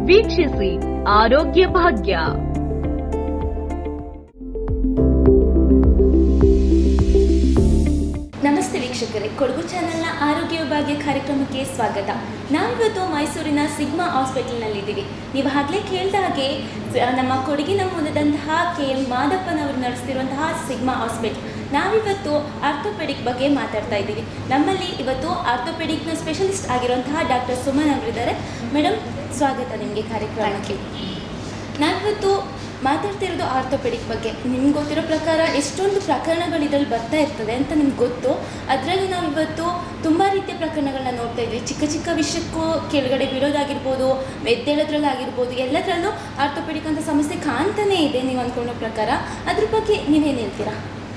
ವೀಕ್ಷಿಸಿ ಆರೋಗ್ಯ ಭಾಗ್ಯ ನಮಸ್ತೆ ವೀಕ್ಷಕರೇ ಕೊಡಗು ಚಾನೆಲ್ನ ಆರೋಗ್ಯ ವಿಭಾಗೀಯ ಕಾರ್ಯಕ್ರಮಕ್ಕೆ ಸ್ವಾಗತ ನಾವಿವತ್ತು ಮೈಸೂರಿನ ಸಿಗ್ಮಾ ಹಾಸ್ಪಿಟಲ್ನಲ್ಲಿದ್ದೀವಿ ನೀವು ಆಗಲೇ ಕೇಳಿದ ಹಾಗೆ ಸ- ನಮ್ಮ ಕೊಡಗಿನ ಮೂಲದಂತಹ ಕೆ ಎಂ ಮಾದಪ್ಪನವರು ನಡೆಸ್ತಿರುವಂತಹ ಸಿಗ್ಮಾ ಹಾಸ್ಪಿಟಲ್ ನಾವಿವತ್ತು ಆರ್ಥೋಪೆಡಿಕ್ ಬಗ್ಗೆ ಮಾತಾಡ್ತಾ ಇದ್ದೀವಿ ನಮ್ಮಲ್ಲಿ ಇವತ್ತು ಆರ್ಥೋಪೆಡಿಕ್ನ ಸ್ಪೆಷಲಿಸ್ಟ್ ಆಗಿರುವಂತಹ ಡಾಕ್ಟರ್ ಸುಮನ್ ಅವರಿದ್ದಾರೆ ಮೇಡಮ್ ಸ್ವಾಗತ ನಿಮಗೆ ಕಾರ್ಯಕ್ರಮಕ್ಕೆ ನಾವಿವತ್ತು ಮಾತಾಡ್ತಿರೋದು ಆರ್ಥೋಪೆಡಿಕ್ ಬಗ್ಗೆ ನಿಮ್ಗೆ ಗೊತ್ತಿರೋ ಪ್ರಕಾರ ಎಷ್ಟೊಂದು ಪ್ರಕರಣಗಳು ಇದ್ರಲ್ಲಿ ಬರ್ತಾ ಇರ್ತದೆ ಅಂತ ನಿಮ್ಗೆ ಗೊತ್ತು ಅದರಲ್ಲಿ ನಾವು ಇವತ್ತು ತುಂಬ ರೀತಿಯ ಪ್ರಕರಣಗಳನ್ನ ನೋಡ್ತಾ ಇದ್ವಿ ಚಿಕ್ಕ ಚಿಕ್ಕ ವಿಷಯಕ್ಕೂ ಕೆಳಗಡೆ ಬೀಳೋದಾಗಿರ್ಬೋದು ಎದ್ದೇಳೋದ್ರಲ್ಲಾಗಿರ್ಬೋದು ಎಲ್ಲದರಲ್ಲೂ ಆರ್ಥೋಪೆಡಿಕ್ ಅಂತ ಸಮಸ್ಯೆ ಕಾಣ್ತಾನೇ ಇದೆ ನೀವು ಅಂದ್ಕೊಳ್ಳೋ ಪ್ರಕಾರ ಅದ್ರ ಬಗ್ಗೆ ನೀವೇನು ಹೇಳ್ತೀರಾ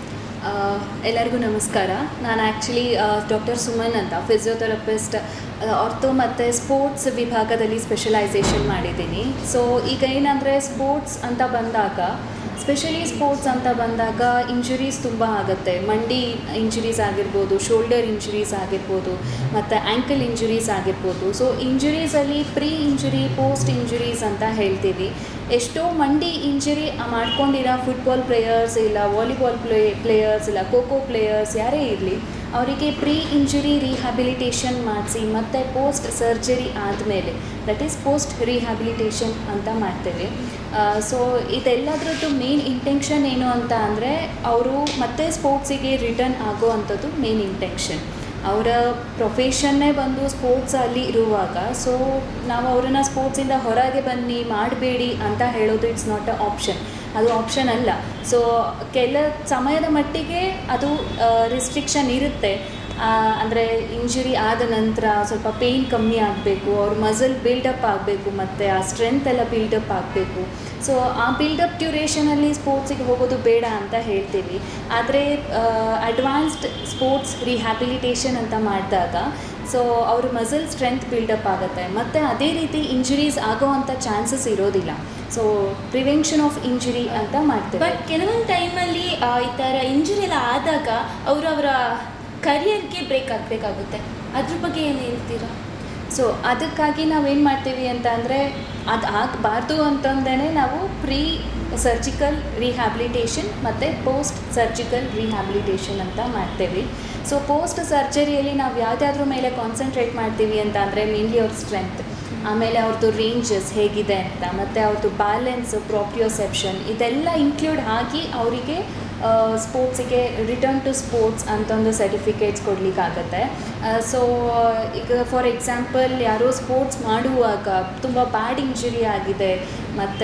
ಆ, ಎಲ್ಲರಿಗೂ ನಮಸ್ಕಾರ ನಾನು ಆ್ಯಕ್ಚುಲಿ ಡಾಕ್ಟರ್ ಸುಮನ್ ಅಂತ ಫಿಸಿಯೋಥೆರಪಿಸ್ಟ್ ಆರ್ಥೋ ಮತ್ತು ಸ್ಪೋರ್ಟ್ಸ್ ವಿಭಾಗದಲ್ಲಿ ಸ್ಪೆಷಲೈಸೇಷನ್ ಮಾಡಿದ್ದೀನಿ ಸೊ ಈಗ ಏನಂದರೆ ಸ್ಪೋರ್ಟ್ಸ್ ಅಂತ ಬಂದಾಗ ಸ್ಪೆಷಲಿ ಸ್ಪೋರ್ಟ್ಸ್ ಅಂತ ಬಂದಾಗ ಇಂಜುರೀಸ್ ತುಂಬ ಆಗುತ್ತೆ ಮಂಡಿ ಇಂಜುರೀಸ್ ಆಗಿರ್ಬೋದು ಶೋಲ್ಡರ್ ಇಂಜುರೀಸ್ ಆಗಿರ್ಬೋದು ಮತ್ತು ಆ್ಯಂಕಲ್ ಇಂಜುರೀಸ್ ಆಗಿರ್ಬೋದು ಸೊ ಇಂಜುರೀಸಲ್ಲಿ ಪ್ರೀ ಇಂಜುರಿ ಪೋಸ್ಟ್ ಇಂಜುರೀಸ್ ಅಂತ ಹೇಳ್ತೀವಿ ಎಷ್ಟೋ ಮಂಡಿ ಇಂಜುರಿ ಮಾಡ್ಕೊಂಡಿರೋ ಫುಟ್ಬಾಲ್ ಪ್ಲೇಯರ್ಸ್ ಇಲ್ಲ ವಾಲಿಬಾಲ್ ಪ್ಲೇ ಪ್ಲೇಯರ್ಸ್ ಇಲ್ಲ ಖೋಖೋ ಪ್ಲೇಯರ್ಸ್ ಯಾರೇ ಇರಲಿ ಅವರಿಗೆ ಪ್ರೀ ಇಂಜುರಿ ರಿಹ್ಯಾಬಿಲಿಟೇಷನ್ ಮಾಡಿಸಿ ಮತ್ತು ಪೋಸ್ಟ್ ಸರ್ಜರಿ ಆದಮೇಲೆ ದಟ್ ಈಸ್ ಪೋಸ್ಟ್ ರಿಹ್ಯಾಬಿಲಿಟೇಷನ್ ಅಂತ ಮಾಡ್ತೇವೆ ಸೊ ಇದೆಲ್ಲದ್ರದ್ದು ಮೇನ್ ಇಂಟೆನ್ಷನ್ ಏನು ಅಂತ ಅಂದರೆ ಅವರು ಮತ್ತೆ ಸ್ಪೋರ್ಟ್ಸಿಗೆ ರಿಟರ್ನ್ ಆಗೋ ಅಂಥದ್ದು ಮೇನ್ ಇಂಟೆನ್ಷನ್ ಅವರ ಪ್ರೊಫೆಷನ್ನೇ ಬಂದು ಸ್ಪೋರ್ಟ್ಸಲ್ಲಿ ಇರುವಾಗ ಸೊ ನಾವು ಅವರನ್ನು ಸ್ಪೋರ್ಟ್ಸಿಂದ ಹೊರಗೆ ಬನ್ನಿ ಮಾಡಬೇಡಿ ಅಂತ ಹೇಳೋದು ಇಟ್ಸ್ ನಾಟ್ ಅ ಆಪ್ಷನ್ ಅದು ಆಪ್ಷನ್ ಅಲ್ಲ ಸೊ ಕೆಲ ಸಮಯದ ಮಟ್ಟಿಗೆ ಅದು ರಿಸ್ಟ್ರಿಕ್ಷನ್ ಇರುತ್ತೆ ಅಂದರೆ ಇಂಜುರಿ ಆದ ನಂತರ ಸ್ವಲ್ಪ ಪೇಯ್ನ್ ಕಮ್ಮಿ ಆಗಬೇಕು ಅವ್ರ ಮಸಲ್ ಬಿಲ್ಡಪ್ ಆಗಬೇಕು ಮತ್ತು ಆ ಸ್ಟ್ರೆಂತ್ ಎಲ್ಲ ಬಿಲ್ಡಪ್ ಆಗಬೇಕು ಸೊ ಆ ಬಿಲ್ಡಪ್ ಡ್ಯೂರೇಷನಲ್ಲಿ ಸ್ಪೋರ್ಟ್ಸಿಗೆ ಹೋಗೋದು ಬೇಡ ಅಂತ ಹೇಳ್ತೀವಿ ಆದರೆ ಅಡ್ವಾನ್ಸ್ಡ್ ಸ್ಪೋರ್ಟ್ಸ್ ರಿಹ್ಯಾಬಿಲಿಟೇಷನ್ ಅಂತ ಮಾಡಿದಾಗ ಸೊ ಅವ್ರ ಮಸಲ್ ಸ್ಟ್ರೆಂತ್ ಬಿಲ್ಡಪ್ ಆಗುತ್ತೆ ಮತ್ತು ಅದೇ ರೀತಿ ಇಂಜುರೀಸ್ ಆಗೋ ಅಂಥ ಚಾನ್ಸಸ್ ಇರೋದಿಲ್ಲ ಸೊ ಪ್ರಿವೆನ್ಷನ್ ಆಫ್ ಇಂಜುರಿ ಅಂತ ಮಾಡ್ತೇವೆ ಬಟ್ ಕೆಲವೊಂದು ಟೈಮಲ್ಲಿ ಈ ಥರ ಇಂಜುರಿ ಎಲ್ಲ ಆದಾಗ ಅವರು ಅವರ ಕರಿಯರ್ಗೆ ಬ್ರೇಕ್ ಆಗಬೇಕಾಗುತ್ತೆ ಅದ್ರ ಬಗ್ಗೆ ಏನು ಹೇಳ್ತೀರಾ ಸೊ ಅದಕ್ಕಾಗಿ ನಾವೇನು ಮಾಡ್ತೀವಿ ಅಂತ ಅಂದರೆ ಅದು ಆಗಬಾರ್ದು ಅಂತಂದೇ ನಾವು ಪ್ರೀ ಸರ್ಜಿಕಲ್ ರಿಹ್ಯಾಬಿಲಿಟೇಷನ್ ಮತ್ತು ಪೋಸ್ಟ್ ಸರ್ಜಿಕಲ್ ರಿಹ್ಯಾಬಿಲಿಟೇಷನ್ ಅಂತ ಮಾಡ್ತೇವೆ ಸೊ ಪೋಸ್ಟ್ ಸರ್ಜರಿಯಲ್ಲಿ ನಾವು ಯಾವುದಾದ್ರ ಮೇಲೆ ಕಾನ್ಸಂಟ್ರೇಟ್ ಮಾಡ್ತೀವಿ ಅಂತ ಅಂದರೆ ಮೇನ್ಲಿ ಅವ್ರ ಸ್ಟ್ರೆಂತ್ ಆಮೇಲೆ ಅವ್ರದ್ದು ರೇಂಜಸ್ ಹೇಗಿದೆ ಅಂತ ಮತ್ತು ಅವ್ರದ್ದು ಬ್ಯಾಲೆನ್ಸ್ ಪ್ರಾಪ್ರಿಯೋಸೆಪ್ಷನ್ ಇದೆಲ್ಲ ಇನ್ಕ್ಲೂಡ್ ಆಗಿ ಅವರಿಗೆ ಸ್ಪೋರ್ಟ್ಸಿಗೆ ರಿಟರ್ನ್ ಟು ಸ್ಪೋರ್ಟ್ಸ್ ಅಂತ ಒಂದು ಸರ್ಟಿಫಿಕೇಟ್ಸ್ ಕೊಡಲಿಕ್ಕಾಗತ್ತೆ ಸೊ ಈಗ ಫಾರ್ ಎಕ್ಸಾಂಪಲ್ ಯಾರೋ ಸ್ಪೋರ್ಟ್ಸ್ ಮಾಡುವಾಗ ತುಂಬ ಬ್ಯಾಡ್ ಇಂಜುರಿ ಆಗಿದೆ ಮತ್ತು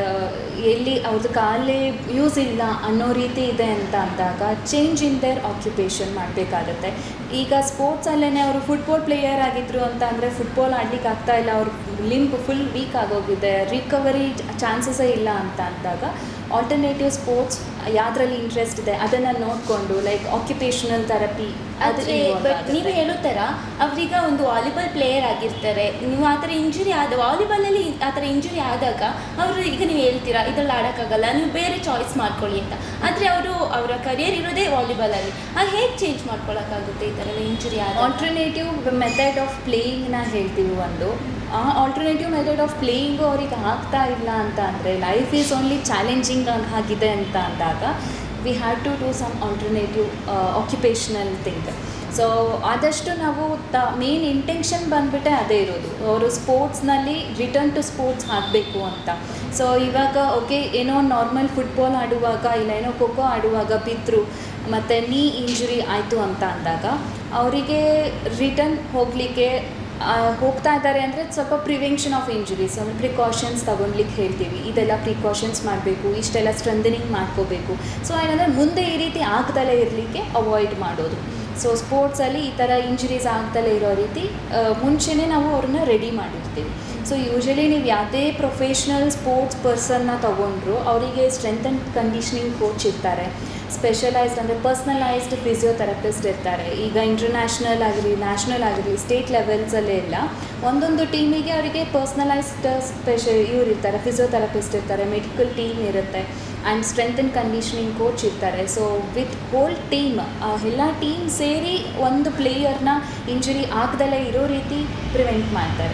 ಎಲ್ಲಿ ಅವ್ರದ್ದು ಕಾಲೇ ಯೂಸ್ ಇಲ್ಲ ಅನ್ನೋ ರೀತಿ ಇದೆ ಅಂತ ಅಂದಾಗ ಚೇಂಜ್ ಇನ್ ದೇರ್ ಆಕ್ಯುಪೇಷನ್ ಮಾಡಬೇಕಾಗತ್ತೆ ಈಗ ಸ್ಪೋರ್ಟ್ಸಲ್ಲೇ ಅವರು ಫುಟ್ಬಾಲ್ ಪ್ಲೇಯರ್ ಆಗಿದ್ರು ಅಂತ ಅಂದರೆ ಫುಟ್ಬಾಲ್ ಆಡ್ಲಿಕ್ಕೆ ಆಗ್ತಾ ಇಲ್ಲ ಅವ್ರ ಲಿಂಬ್ ಫುಲ್ ವೀಕ್ ಆಗೋಗಿದೆ ರಿಕವರಿ ಚಾನ್ಸಸ್ಸೇ ಇಲ್ಲ ಅಂತ ಅಂದಾಗ ಆಲ್ಟರ್ನೇಟಿವ್ ಸ್ಪೋರ್ಟ್ಸ್ ಯಾವುದ್ರಲ್ಲಿ ಇಂಟ್ರೆಸ್ಟ್ ಇದೆ ಅದನ್ನು ನೋಡಿಕೊಂಡು ಲೈಕ್ ಆಕ್ಯುಪೇಷನಲ್ ಥೆರಪಿ ಆದರೆ ಬಟ್ ನೀವು ಹೇಳೋ ಥರ ಅವ್ರೀಗ ಒಂದು ವಾಲಿಬಾಲ್ ಪ್ಲೇಯರ್ ಆಗಿರ್ತಾರೆ ನೀವು ಆ ಥರ ಇಂಜುರಿ ಆದ ವಾಲಿಬಾಲಲ್ಲಿ ಆ ಥರ ಇಂಜುರಿ ಆದಾಗ ಅವರು ಈಗ ನೀವು ಹೇಳ್ತೀರಾ ಇದ್ರಲ್ಲಿ ಆಡೋಕ್ಕಾಗಲ್ಲ ನೀವು ಬೇರೆ ಚಾಯ್ಸ್ ಮಾಡ್ಕೊಳ್ಳಿ ಅಂತ ಆದರೆ ಅವರು ಅವರ ಕರಿಯರ್ ಇರೋದೇ ವಾಲಿಬಾಲಲ್ಲಿ ಅದು ಹೇಗೆ ಚೇಂಜ್ ಮಾಡ್ಕೊಳ್ಳೋಕ್ಕಾಗುತ್ತೆ ಈ ಥರ ಇಂಜುರಿ ಆದ ಆಲ್ಟರ್ನೇಟಿವ್ ಮೆಥಡ್ ಆಫ್ ಪ್ಲೇಯಿಂಗ್ನ ಹೇಳ್ತೀವಿ ಒಂದು ಆ ಆಲ್ಟರ್ನೇಟಿವ್ ಮೆಥಡ್ ಆಫ್ ಪ್ಲೇಯಿಂಗು ಅವ್ರಿಗೆ ಆಗ್ತಾ ಇಲ್ಲ ಅಂತ ಅಂದರೆ ಲೈಫ್ ಈಸ್ ಓನ್ಲಿ ಚಾಲೆಂಜಿಂಗ್ ಆಗಿದೆ ಅಂತ ಅಂದಾಗ we have to do some alternative occupational thing so ಆದಷ್ಟು ನಾವು ದ ಮೇನ್ ಇಂಟೆನ್ಷನ್ ಬಂದ್ಬಿಟ್ಟೆ ಅದೇ ಇರೋದು ಅವರು ಸ್ಪೋರ್ಟ್ಸ್ನಲ್ಲಿ ರಿಟರ್ನ್ ಟು ಸ್ಪೋರ್ಟ್ಸ್ ಆಗಬೇಕು ಅಂತ ಸೊ ಇವಾಗ ಓಕೆ ಏನೋ ನಾರ್ಮಲ್ ಫುಟ್ಬಾಲ್ ಆಡುವಾಗ ಇಲ್ಲ ಏನೋ ಖೋಖೋ ಆಡುವಾಗ ಬಿದ್ದರು ಮತ್ತು ನೀ ಇಂಜುರಿ ಆಯಿತು ಅಂತ ಅಂದಾಗ ಅವರಿಗೆ ರಿಟರ್ನ್ ಹೋಗಲಿಕ್ಕೆ ಹೋಗ್ತಾ ಇದ್ದಾರೆ ಅಂದರೆ ಸ್ವಲ್ಪ ಪ್ರಿವೆನ್ಷನ್ ಆಫ್ ಇಂಜುರೀಸ್ ಅಂದರೆ ಪ್ರಿಕಾಷನ್ಸ್ ತಗೊಳ್ಲಿಕ್ಕೆ ಹೇಳ್ತೀವಿ ಇದೆಲ್ಲ ಪ್ರಿಕಾಷನ್ಸ್ ಮಾಡಬೇಕು ಇಷ್ಟೆಲ್ಲ ಸ್ಟ್ರೆಂಥನಿಂಗ್ ಮಾಡ್ಕೋಬೇಕು ಸೊ ಏನಂದರೆ ಮುಂದೆ ಈ ರೀತಿ ಆಗ್ದಲೇ ಇರಲಿಕ್ಕೆ ಅವಾಯ್ಡ್ ಮಾಡೋದು ಸೊ ಸ್ಪೋರ್ಟ್ಸಲ್ಲಿ ಈ ಥರ ಇಂಜುರೀಸ್ ಆಗ್ದಲೇ ಇರೋ ರೀತಿ ಆ, ಮುಂಚೆನೇ ನಾವು ಅವ್ರನ್ನ ರೆಡಿ ಮಾಡಿರ್ತೀವಿ ಸೊ ಯೂಶಲಿ ನೀವು ಯಾವುದೇ ಪ್ರೊಫೆಷ್ನಲ್ ಸ್ಪೋರ್ಟ್ಸ್ ಪರ್ಸನ್ನ ತೊಗೊಂಡ್ರು ಅವರಿಗೆ ಸ್ಟ್ರೆಂತ್ ಆ್ಯಂಡ್ ಕಂಡೀಷ್ನಿಂಗ್ ಕೋಚ್ ಇರ್ತಾರೆ ಸ್ಪೆಷಲೈಸ್ಡ್ ಅಂದರೆ ಪರ್ಸ್ನಲೈಸ್ಡ್ ಫಿಸಿಯೋಥೆರಪಿಸ್ಟ್ ಇರ್ತಾರೆ ಈಗ ಇಂಟರ್ನ್ಯಾಷನಲ್ ಆಗಿರಲಿ ನ್ಯಾಷನಲ್ ಆಗಿರಲಿ ಸ್ಟೇಟ್ ಲೆವೆಲ್ಸಲ್ಲೇ ಎಲ್ಲ ಒಂದೊಂದು ಟೀಮಿಗೆ ಅವರಿಗೆ ಪರ್ಸ್ನಲೈಸ್ಡ್ ಸ್ಪೆಷ ಇವ್ರು ಇರ್ತಾರೆ ಫಿಸಿಯೋಥೆರಪಿಸ್ಟ್ ಇರ್ತಾರೆ ಮೆಡಿಕಲ್ ಟೀಮ್ ಇರುತ್ತೆ and strength and conditioning coach ಇರ್ತಾರೆ ಸೊ ವಿತ್ ಹೋಲ್ ಟೀಮ್ ಎಲ್ಲ ಟೀಮ್ ಸೇರಿ ಒಂದು ಪ್ಲೇಯರ್ನ ಇಂಜುರಿ ಆಗ್ದಲೇ ಇರೋ ರೀತಿ ಪ್ರಿವೆಂಟ್ ಮಾಡ್ತಾರೆ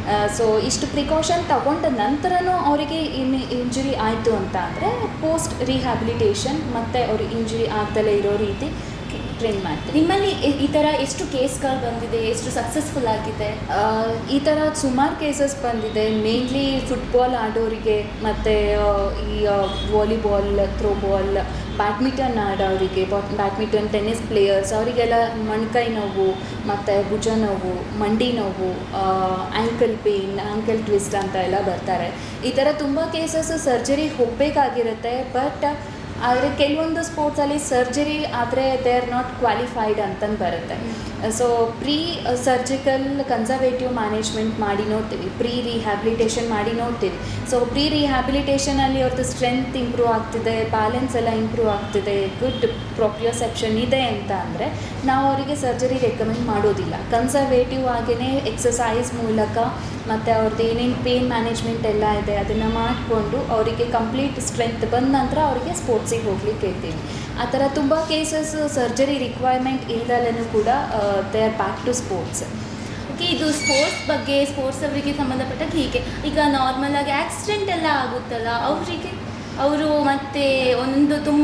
ಸೊ ಇಷ್ಟು ಪ್ರಿಕಾಷನ್ ತಗೊಂಡ ನಂತರನೂ ಅವರಿಗೆ ಇನ್ ಇಂಜುರಿ ಆಯಿತು ಅಂತ ಅಂದರೆ ಪೋಸ್ಟ್ ರಿಹ್ಯಾಬಿಲಿಟೇಷನ್ ಮತ್ತು ಅವ್ರ ಇಂಜುರಿ ಆಗ್ದಲೇ ಇರೋ ರೀತಿ ಟ್ರೈನ್ ಮಾಡ್ತೀವಿ ನಿಮ್ಮಲ್ಲಿ ಈ- ಈ ಥರ ಎಷ್ಟು ಕೇಸ್ಗಳು ಬಂದಿದೆ ಎಷ್ಟು ಸಕ್ಸಸ್ಫುಲ್ ಆಗಿದೆ ಆ, ಈ ಥರ ಸುಮಾರು ಕೇಸಸ್ ಬಂದಿದೆ ಮೇನ್ಲಿ ಫುಟ್ಬಾಲ್ ಆಡೋರಿಗೆ ಮತ್ತು ಈ ವಾಲಿಬಾಲ್ ಥ್ರೋಬಾಲ್ ಬ್ಯಾಡ್ಮಿಂಟನ್ ಆಡೋರಿಗೆ ಬ್ಯಾಡ್ಮಿಂಟನ್ ಟೆನ್ನಿಸ್ ಪ್ಲೇಯರ್ಸ್ ಅವರಿಗೆಲ್ಲ ಮೊಣ್ಕೈ ನೋವು ಮತ್ತು ಭುಜ ನೋವು ಮಂಡಿ ನೋವು ಆ್ಯಂಕಲ್ ಪೇನ್ ಆ್ಯಂಕಲ್ ಟ್ವಿಸ್ಟ್ ಅಂತ ಎಲ್ಲ ಬರ್ತಾರೆ ಈ ಥರ ತುಂಬ ಕೇಸಸ್ ಸರ್ಜರಿ ಹೋಗಬೇಕಾಗಿರುತ್ತೆ ಬಟ್ ಆದರೆ ಕೆಲವೊಂದು ಸ್ಪೋರ್ಟ್ಸಲ್ಲಿ ಸರ್ಜರಿ ಆದರೆ ದೇ ಆರ್ ನಾಟ್ ಕ್ವಾಲಿಫೈಡ್ ಅಂತಂದು ಬರುತ್ತೆ so pre surgical conservative management ಮಾಡಿ ನೋಡ್ತೀವಿ ಪ್ರೀ ರಿಹ್ಯಾಬಿಲಿಟೇಷನ್ ಮಾಡಿ ನೋಡ್ತೀವಿ ಸೊ ಪ್ರೀ ರಿಹ್ಯಾಬಿಲಿಟೇಷನಲ್ಲಿ ಅವ್ರದ್ದು ಸ್ಟ್ರೆಂತ್ ಇಂಪ್ರೂವ್ ಆಗ್ತಿದೆ ಬ್ಯಾಲೆನ್ಸ್ ಎಲ್ಲ ಇಂಪ್ರೂವ್ ಆಗ್ತಿದೆ ಗುಡ್ ಪ್ರೊಪ್ರಿಯೋಸೆಪ್ಷನ್ ಇದೆ ಅಂತ ಅಂದರೆ ನಾವು ಅವರಿಗೆ ಸರ್ಜರಿ ರೆಕಮೆಂಡ್ ಮಾಡೋದಿಲ್ಲ ಕನ್ಸರ್ವೇಟಿವ್ ಆಗೇ ಎಕ್ಸಸೈಸ್ ಮೂಲಕ ಮತ್ತು ಅವ್ರದ್ದು ಏನೇನು ಪೇನ್ ಮ್ಯಾನೇಜ್ಮೆಂಟ್ ಎಲ್ಲ ಇದೆ ಅದನ್ನು ಮಾಡಿಕೊಂಡು ಅವರಿಗೆ ಕಂಪ್ಲೀಟ್ ಸ್ಟ್ರೆಂತ್ ಬಂದ ನಂತರ ಅವರಿಗೆ ಸ್ಪೋರ್ಟ್ಸಿಗೆ ಹೋಗ್ಲಿಕ್ಕೆ ಹೇಳ್ತೀವಿ ಆ ಥರ ತುಂಬ ಕೇಸಸ್ ಸರ್ಜರಿ ರಿಕ್ವೈರ್ಮೆಂಟ್ ಇಲ್ದಲ್ಲೂ ಕೂಡ they are back to sports okay ಇದು ಸ್ಪೋರ್ಟ್ಸ್ ಬಗ್ಗೆ ಸ್ಪೋರ್ಟ್ಸ್ ಅವರಿಗೆ ಸಂಬಂಧಪಟ್ಟ ಹೀಗೆ ಈಗ ನಾರ್ಮಲ್ ಆಗಿ ಆಕ್ಸಿಡೆಂಟ್ ಎಲ್ಲ ಆಗುತ್ತಲ್ಲ ಅವರಿಗೆ ಅವರು ಮತ್ತೆ ಒಂದು ತುಂಬ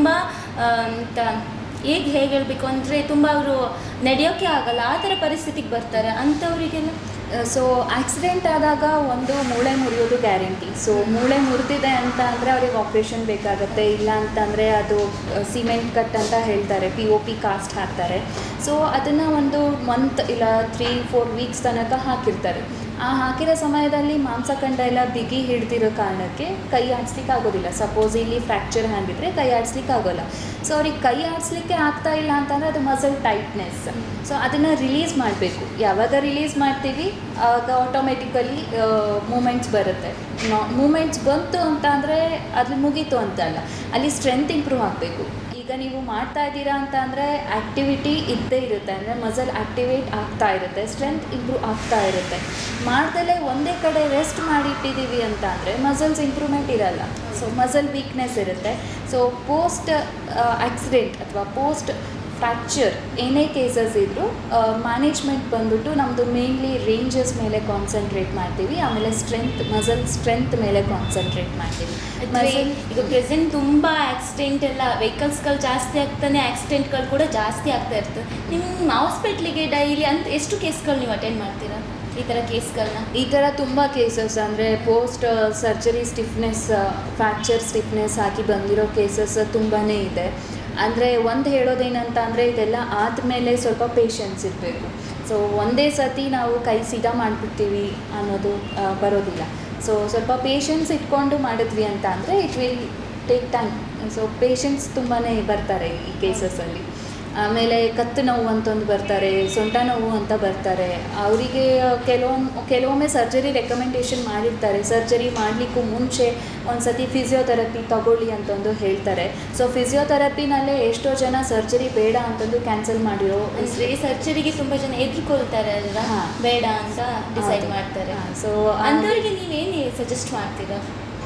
ಅಂತ ಹೇಗೆ ಹೇಗೆ ಹೇಳಬೇಕು ಅಂದರೆ ತುಂಬ ಅವರು ನಡೆಯೋಕ್ಕೆ ಆಗಲ್ಲ ಆ ಥರ ಪರಿಸ್ಥಿತಿಗೆ ಬರ್ತಾರೆ ಅಂಥವರಿಗೆಲ್ಲ ಸೊ ಆಕ್ಸಿಡೆಂಟ್ ಆದಾಗ ಒಂದು ಮೂಳೆ ಮುರಿಯೋದು ಗ್ಯಾರಂಟಿ ಸೊ ಮೂಳೆ ಮುರಿದಿದೆ ಅಂತ ಅಂದರೆ ಅವ್ರಿಗೆ ಆಪ್ರೇಷನ್ ಬೇಕಾಗುತ್ತೆ ಇಲ್ಲ ಅಂತಂದರೆ ಅದು ಸಿಮೆಂಟ್ ಕಟ್ ಅಂತ ಹೇಳ್ತಾರೆ ಪಿ ಒ ಪಿ ಕಾಸ್ಟ್ ಹಾಕ್ತಾರೆ ಸೊ ಅದನ್ನು ಒಂದು ಮಂತ್ ಇಲ್ಲ ತ್ರೀ ಫೋರ್ ವೀಕ್ಸ್ ತನಕ ಹಾಕಿರ್ತಾರೆ ಆ ಹಾಕಿರೋ ಸಮಯದಲ್ಲಿ ಮಾಂಸಖಂಡ ಎಲ್ಲ ಬಿಗಿ ಹಿಡ್ದಿರೋ ಕಾರಣಕ್ಕೆ ಕೈ ಆಡಿಸ್ಲಿಕ್ಕೆ ಆಗೋದಿಲ್ಲ ಸಪೋಸ್ ಇಲ್ಲಿ ಫ್ರ್ಯಾಕ್ಚರ್ ಹ್ಯಾಂಡ್ ಕೈ ಆಡಿಸ್ಲಿಕ್ಕೆ ಆಗೋಲ್ಲ ಸೊ ಅವ್ರಿಗೆ ಕೈ ಆಡಿಸ್ಲಿಕ್ಕೆ ಆಗ್ತಾ ಇಲ್ಲ ಅಂತಂದರೆ ಅದು ಮಸಲ್ ಟೈಟ್ನೆಸ್ ಸೊ ಅದನ್ನು ರಿಲೀಸ್ ಮಾಡಬೇಕು ಯಾವಾಗ ರಿಲೀಸ್ ಮಾಡ್ತೀವಿ ಆಗ ಆಟೋಮೆಟಿಕಲಿ ಮೂಮೆಂಟ್ಸ್ ಬರುತ್ತೆ ಮೂಮೆಂಟ್ಸ್ ಬಂತು ಅಂತ ಅಂದರೆ ಅದು ಮುಗೀತು ಅಂತ ಅಲ್ಲ ಅಲ್ಲಿ ಸ್ಟ್ರೆಂತ್ ಇಂಪ್ರೂವ್ ಆಗಬೇಕು ಈಗ ನೀವು ಮಾಡ್ತಾ ಇದ್ದೀರಾ ಅಂತ ಅಂದರೆ ಆ್ಯಕ್ಟಿವಿಟಿ ಇದ್ದೇ ಇರುತ್ತೆ ಅಂದರೆ ಮಸಲ್ ಆ್ಯಕ್ಟಿವೇಟ್ ಆಗ್ತಾ ಇರುತ್ತೆ ಸ್ಟ್ರೆಂತ್ ಇಂಪ್ರೂವ್ ಆಗ್ತಾ ಇರುತ್ತೆ ಮಾಡ್ದಲೇ ಒಂದೇ ಕಡೆ ರೆಸ್ಟ್ ಮಾಡಿಟ್ಟಿದ್ದೀವಿ ಅಂತ ಅಂದರೆ ಮಸಲ್ಸ್ ಇಂಪ್ರೂವ್ಮೆಂಟ್ ಇರಲ್ಲ ಸೊ ಮಸಲ್ ವೀಕ್ನೆಸ್ ಇರುತ್ತೆ ಸೊ ಪೋಸ್ಟ್ ಆಕ್ಸಿಡೆಂಟ್ ಅಥವಾ ಪೋಸ್ಟ್ ಫ್ರ್ಯಾಕ್ಚರ್ ಏನೇ ಕೇಸಸ್ ಇದ್ದರೂ ಮ್ಯಾನೇಜ್ಮೆಂಟ್ ಬಂದ್ಬಿಟ್ಟು ನಮ್ಮದು ಮೇನ್ಲಿ ರೇಂಜಸ್ ಮೇಲೆ ಕಾನ್ಸಂಟ್ರೇಟ್ ಮಾಡ್ತೀವಿ ಆಮೇಲೆ ಸ್ಟ್ರೆಂತ್ ಮಸಲ್ ಸ್ಟ್ರೆಂತ್ ಮೇಲೆ ಕಾನ್ಸಂಟ್ರೇಟ್ ಮಾಡ್ತೀವಿ ಅಂದ್ರೆ ಮಸಲ್ ಈಗ ಪ್ರೆಸೆಂಟ್ ತುಂಬ ಆಕ್ಸಿಡೆಂಟ್ ಎಲ್ಲ ವೆಹಿಕಲ್ಸ್ಗಳು ಜಾಸ್ತಿ ಆಗ್ತಾನೆ ಆಕ್ಸಿಡೆಂಟ್ಗಳು ಕೂಡ ಜಾಸ್ತಿ ಆಗ್ತಾ ಇರ್ತದೆ ನಿಮ್ಮ ಹಾಸ್ಪಿಟ್ಲಿಗೆ ಡೈಲಿ ಅಂತ ಎಷ್ಟು ಕೇಸ್ಗಳು ನೀವು ಅಟೆಂಡ್ ಮಾಡ್ತೀರಾ ಈ ಥರ ಕೇಸ್ಗಳನ್ನ ಈ ಥರ ತುಂಬ ಕೇಸಸ್ ಅಂದರೆ post surgery stiffness fracture stiffness ಆಗಿ ಬಂದಿರೋ ಕೇಸಸ್ ತುಂಬಾ ಇದೆ ಅಂದರೆ ಒಂದು ಹೇಳೋದೇನಂತ ಅಂದರೆ ಇದೆಲ್ಲ ಆದಮೇಲೆ ಸ್ವಲ್ಪ ಪೇಷನ್ಸ್ ಇರಬೇಕು ಸೊ ಒಂದೇ ಸತಿ ನಾವು ಕೈ ಸೀದಾ ಮಾಡಿಬಿಡ್ತೀವಿ ಅನ್ನೋದು ಆ, ಬರೋದಿಲ್ಲ ಸೊ ಸ್ವಲ್ಪ ಪೇಷನ್ಸ್ ಇಟ್ಕೊಂಡು ಮಾಡಿದ್ವಿ ಅಂತ ಅಂದರೆ it will take time so patients ತುಂಬಾ ಬರ್ತಾರೆ ಈ ಕೇಸಸಲ್ಲಿ ಆಮೇಲೆ ಕತ್ತು ನೋವು ಅಂತ ಒಂದು ಬರ್ತಾರೆ ಸೊಂಟ ನೋವು ಅಂತ ಬರ್ತಾರೆ ಅವರಿಗೆ ಕೆಲವೊಮ್ಮೆ ಕೆಲವೊಮ್ಮೆ ಸರ್ಜರಿ ರೆಕಮೆಂಡೇಶನ್ ಮಾಡಿರ್ತಾರೆ ಸರ್ಜರಿ ಮಾಡಲಿಕ್ಕೂ ಮುಂಚೆ ಒಂದು ಸತಿ ಫಿಸಿಯೋಥೆರಪಿ ತಗೊಳ್ಳಿ ಅಂತಂದು ಹೇಳ್ತಾರೆ ಸೊ ಫಿಸಿಯೋಥೆರಪಿನಲ್ಲೇ ಎಷ್ಟೋ ಜನ ಸರ್ಜರಿ ಬೇಡ ಅಂತಂದು ಕ್ಯಾನ್ಸಲ್ ಮಾಡಿರೋ ಅಂದ್ರೆ ಸರ್ಜರಿಗೆ ತುಂಬಾ ಜನ ಎದುರ್ಕೊಳ್ತಾರೆ ಅಲ್ವಾ ಹಾ. ಬೇಡ ಅಂತ ಡಿಸೈಡ್ ಹೌದು. ಮಾಡ್ತಾರೆ ಹಾ, so, ಅಂಥವ್ರಿಗೆ ನೀವೇನು ಸಜೆಸ್ಟ್ ಮಾಡ್ತೀರಾ